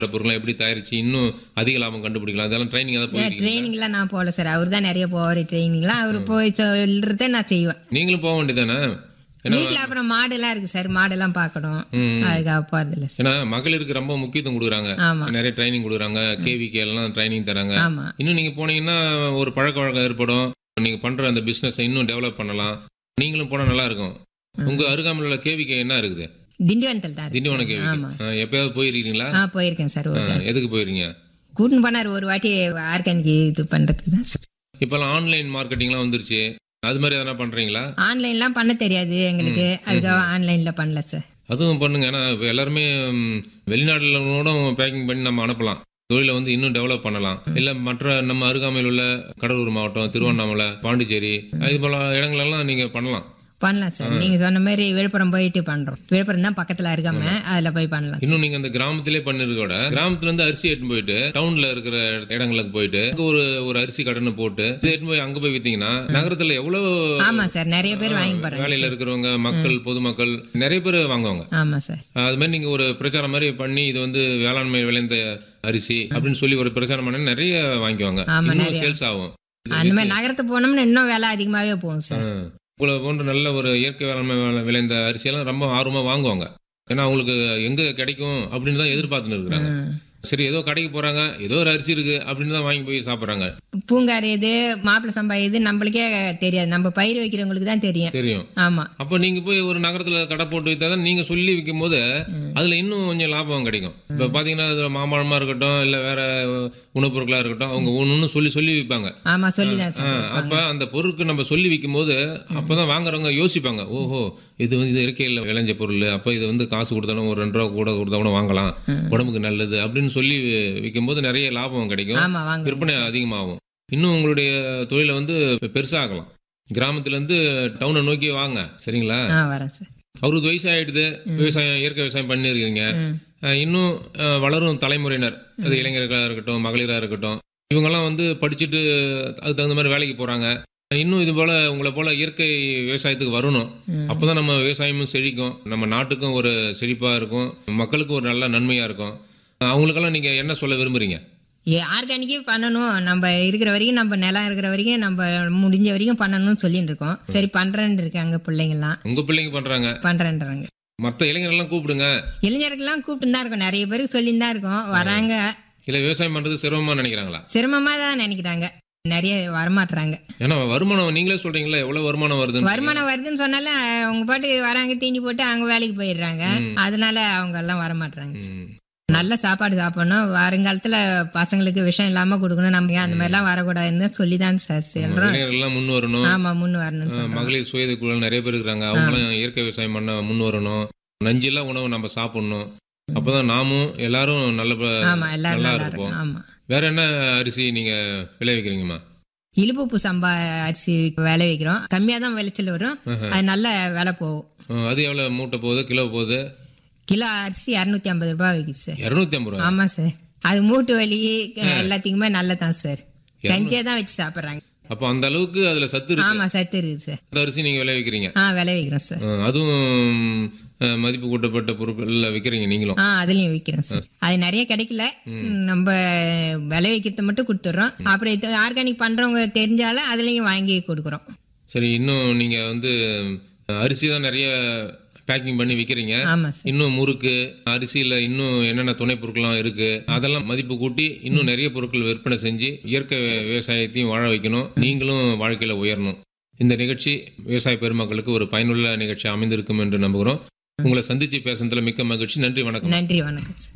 பொருட்களை எப்படி தயாரிச்சு இன்னும் அதிக லாபம் கண்டுபிடிக்கலாம் அதெல்லாம் ட்ரைனிங் ஏதாவது போயிருக்கீங்க ட்ரைனிங்லாம் நான் போகல சார் அவர் தான் நிறைய போவார் ட்ரைனிங்லாம் அவர் போய் சொல்றத நான் செய்வேன் நீங்களும் போக வேண்டியதானே ஏன்னா வீட்டில் அப்புறம் மாடெல்லாம் இருக்கு சார் மாடெல்லாம் பார்க்கணும் அதுக்காக போறதில்ல சார் ஏன்னா மகளிருக்கு ரொம்ப முக்கியத்துவம் கொடுக்குறாங்க ஆமா. நிறைய ட்ரைனிங் கொடுக்குறாங்க கேவிகே எல்லாம் ட்ரைனிங் தராங்க ஆமா இன்னும் நீங்க போனீங்கன்னா ஒரு பழக்க வழக்கம் ஏற்படும் நீங்க பண்ற அந்த பிசினஸ் இன்னும் டெவலப் பண்ணலாம் நீங்களும் போனா நல்லா இருக்கும் உங்க அருகாமையில் உள்ள கேவிகே என்ன இருக்குது திண்டிவனத்தில் தான் இருக்கு திண்டிவன சார். கேவிகே ஆமா ஆ, எப்பயாவது போயிருக்கீங்களா ஆ போயிருக்கேன் சார் ஒரு ஆ, எதுக்கு போயிருக்கீங்க கூட்டின்னு போனார் ஒரு வாட்டி ஆர்கானிக் இது பண்றதுக்கு தான் சார் இப்பெல்லாம் ஆன்லைன் மார்க்கெட்டிங்லாம் வந்துருச்சு அது மாதிரி எதனா பண்றீங்களா ஆன்லைன்லாம் பண்ண தெரியாது எங்களுக்கு அதுக்காக ஆன்லைன்ல பண்ணல சார் அதுவும் பண்ணுங்க ஏன்னா இப்ப எல்லாருமே ம், வெளிநாட்டுல கூட பேக்கிங் பண்ணி நம்ம அனுப்பலாம் தொழிலை வந்து இன்னும் டெவலப் பண்ணலாம் இல்ல மற்ற நம்ம அருகாமையில் உள்ள கடலூர் மாவட்டம் திருவண்ணாமலை பாண்டிச்சேரி இது போல இடங்களெல்லாம் நீங்க பண்ணலாம் பண்ணலாம் சார் நீங்க சொன்ன மாதிரி விழுப்புரம் போயிட்டு பண்றோம் விழுப்புரம் தான் பக்கத்துல இருக்காம அதுல போய் பண்ணலாம் இன்னும் நீங்க அந்த கிராமத்திலே பண்ணிருக்க விட கிராமத்துல இருந்து அரிசி எடுத்துன்னு போயிட்டு டவுன்ல இருக்கிற இடங்களுக்கு போயிட்டு அங்க ஒரு ஒரு அரிசி கடைன்னு போட்டு இது எடுத்துன்னு போய் அங்க போய் வித்தீங்கன்னா நகரத்துல எவ்வளவு ஆமா சார் நிறைய பேர் வாங்கி போறாங்க வேலையில இருக்கிறவங்க மக்கள் பொதுமக்கள் நிறைய பேர் வாங்குவாங்க ஆமா சார் அது மாதிரி நீங்க ஒரு பிரச்சாரம் மாதிரி பண்ணி இது வந்து வேளாண்மை விளைந்த அரிசி அப்படின்னு சொல்லி ஒரு பிரச்சாரம் பண்ணி நிறைய வாங்கிக்குவாங்க ஆமா, இன்னும் நிறைய. சேல்ஸ் ஆகும் அந்த மாதிரி நகரத்து போனோம்னா இன்னும் விலை அதிகமாவே போகும் சார் ஆ. உங்களை போன்ற நல்ல ஒரு இயற்கை வேளாண்மை விளை- விளைந்த அரிசியெல்லாம் ரொம்ப ஆர்வமா வாங்குவாங்க ஏன்னா அவங்களுக்கு எங்க கிடைக்கும் அப்படின்னு தான் எதிர்பார்த்துன்னு இருக்கிறாங்க ம். சரி ஏதோ கடைக்கு போறாங்க ஏதோ ஒரு அரிசி இருக்கு அப்படின்னு தான் வாங்கி போய் சாப்பிடுறாங்க பூங்கார் எது மாப்பிள்ளை சம்பா எது நம்மளுக்கே தெரியாது நம்ம பயிர் வைக்கிறவங்களுக்கு தான் தெரியும் தெரியும் ஆமா அப்ப நீங்க போய் ஒரு நகரத்துல கடை போட்டு வித்தா தான் நீங்க சொல்லி விற்கும் போது அதுல இன்னும் கொஞ்சம் லாபம் கிடைக்கும் இப்ப பாத்தீங்கன்னா அது மாம்பழமா இருக்கட்டும் இல்ல வேற உணவுப் பொருட்களா இருக்கட்டும் அவங்க ஒன்னு சொல்லி சொல்லி விற்பாங்க ஆமா சொல்லிதான் ஆ, சார் அப்ப அந்த பொருளுக்கு நம்ம சொல்லி விற்கும் போது அப்பதான் வாங்குறவங்க யோசிப்பாங்க ஓஹோ இது வந்து இது இயற்கையில் விளைஞ்ச பொருள் அப்ப இது வந்து காசு கொடுத்தாலும் ஒரு ரெண்டு ரூபா கூட கொடுத்தா கூட வாங்கலாம் உடம்புக்கு நல்லது அப்படின்னு சொல்லி விற்கும் போது நிறைய லாபம் கிடைக்கும் ஆமா வாங்க விற்பனை அதிகமாகும் இன்னும் உங்களுடைய தொழிலை வந்து பெருசாகலாம் கிராமத்துல இருந்து டவுனை நோக்கி வாங்க சரிங்களா ஆ வரேன் சார் அறுபது வயசு ஆயிடுது விவசாயம் இயற்கை விவசாயம் பண்ணிருக்கீங்க ம். அஹ் இன்னும் அஹ், வளரும் தலைமுறையினர் அது இளைஞர்களாக இருக்கட்டும் மகளிராக இருக்கட்டும் இவங்கெல்லாம் வந்து படிச்சுட்டு அதுக்கு தகுந்த மாதிரி வேலைக்கு போறாங்க இன்னும் இது போல உங்களை போல இயற்கை விவசாயத்துக்கு வரணும் அப்பதான் நம்ம விவசாயமும் செழிக்கும் நம்ம நாட்டுக்கும் ஒரு செழிப்பா இருக்கும் மக்களுக்கும் ஒரு நல்ல நன்மையா இருக்கும் அவங்களுக்கெல்லாம் நீங்க என்ன சொல்ல விரும்புறீங்க ஆர்கானிக்கே பண்ணணும் நம்ம இருக்கிற வரைக்கும் நம்ம நிலம் இருக்கிற வரைக்கும் நம்ம முடிஞ்ச வரைக்கும் பண்ணணும்னு சொல்லிட்டு இருக்கோம் சரி பண்றேன்னு இருக்காங்க பிள்ளைங்கலாம் உங்க பிள்ளைங்க பண்றாங்க பண்றேன்றாங்க மற்ற இளைஞர்கள்லாம் கூப்பிடுங்க இளைஞருக்கெல்லாம் கூப்பிட்டு தான் இருக்கோம் நிறைய பேருக்கு சொல்லிட்டு தான் இருக்கோம் வராங்க இல்ல விவசாயம் பண்றது சிரமமா நினைக்கிறாங்களா சிரமமா தான் நினைக்கிறாங்க நிறைய வரமாட்டுறாங்க ஏன்னா வருமானம் நீங்களே சொல்றீங்களா எவ்வளவு வருமானம் வருதுன்னு வருமானம் வருதுன்னு சொன்னாலும் அவங்க பாட்டு வராங்க தீனி போட்டு அவங்க வேலைக்கு போயிடுறாங்க அதனால அவங்க எல்லாம் வரமாட்டுறாங்க ம். நல்ல சாப்பாடு சாப்பிடணும் வருங்காலத்துல பசங்களுக்கு விஷம் இல்லாம கொடுக்கணும் நம்ம ஏன் அந்த மாதிரிலாம் வரக்கூடாதுன்னு சொல்லி தான் சார் சொல்றோம் இளைஞர்கள்லாம் முன் வரணும் ஆமா முன் வரணும்னு அஹ் சொல்றோம் மகளிர் சுய குழல் நிறைய பேர் இருக்கிறாங்க அவங்களும் இயற்கை விவசாயம் பண்ண முன் வரணும் நஞ்சில்லா உணவு நம்ம சாப்பிடணும் அப்பதான் நாமும் எல்லாரும் நல்ல ப- ஆமா எல்லாரும் நல்லா நல்லா இருப்போம் இருக்கும் ஆமா வேற என்ன அரிசி நீங்க விளைவிக்கிறீங்கம்மா இழுப்புப்பு சம்பா அரிசி விளை வைக்கிறோம் கம்மியா தான் விளைச்சல் வரும் அது நல்ல விலை போகும் அஹ் அது எவ்வளவு மூட்டை போகுது கிலோ போகுது கிலோ அரிசி இரநூத்தி ஐம்பது ரூபாய் விற்கிது சார் இருநூத்தி ஐம்பது ரூபா ஆமா சார் அது மூட்டு வலி எல்லாத்துக்குமே நல்லதான் சார் கஞ்சியா தான் வச்சு சாப்பிடுறாங்க அப்போ அந்த அளவுக்கு அதுல சத்து இருக்கு ஆமா சத்து இருக்குது சார் அந்த அரிசி நீங்க விளைவிக்கிறீங்க ஆ விலை வைக்கிறோம் சார் அஹ் அதுவும் அஹ், மதிப்பு கூட்டப்பட்ட பொருட்கள்ல விற்கிறீங்க நீங்களும் ஆ அதுலயும் விற்கிறோம் சார் அது நிறைய கிடைக்கல ம், நம்ம விலை வைக்கிறத மட்டும் கொடுத்துட்றோம் அப்படி ஆர்கானிக் பண்றவங்க தெரிஞ்சாலும் அதுலயும் வாங்கி கொடுக்குறோம் சரி இன்னும் நீங்க வந்து அஹ், அரிசி தான் நிறைய பேக்கிங் பண்ணி விற்கிறீங்க ஆமா சார் இன்னும் முறுக்கு அரிசியில இன்னும் என்னென்ன துணை பொருட்கள்லாம் இருக்கு அதெல்லாம் மதிப்பு கூட்டி இன்னும் நிறைய பொருட்கள் விற்பனை செஞ்சு இயற்கை வி- விவசாயத்தையும் வாழ வைக்கணும் நீங்களும் வாழ்க்கையில உயரணும் இந்த நிகழ்ச்சி விவசாய பெருமக்களுக்கு ஒரு பயனுள்ள நிகழ்ச்சி அமைந்திருக்கும் என்று நம்புகிறோம் உங்களை சந்திச்சு பேசுனதுல மிக்க மகிழ்ச்சி நன்றி வணக்கம் நன்றி வணக்கம் சார்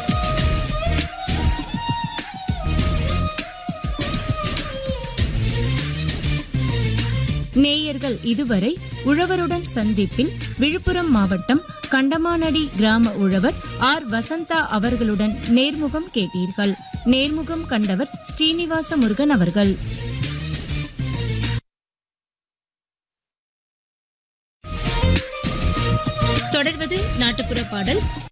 நேயர்கள் இதுவரை உழவருடன் சந்திப்பில் விழுப்புரம் மாவட்டம் கண்டமானடி கிராம உழவர் ஆர் வசந்தா அவர்களுடன் நேர்முகம் கேட்டீர்கள் நேர்முகம் கண்டவர் ஸ்ரீனிவாச முருகன் அவர்கள் தொடர்வது நாட்டுப்புற பாடல்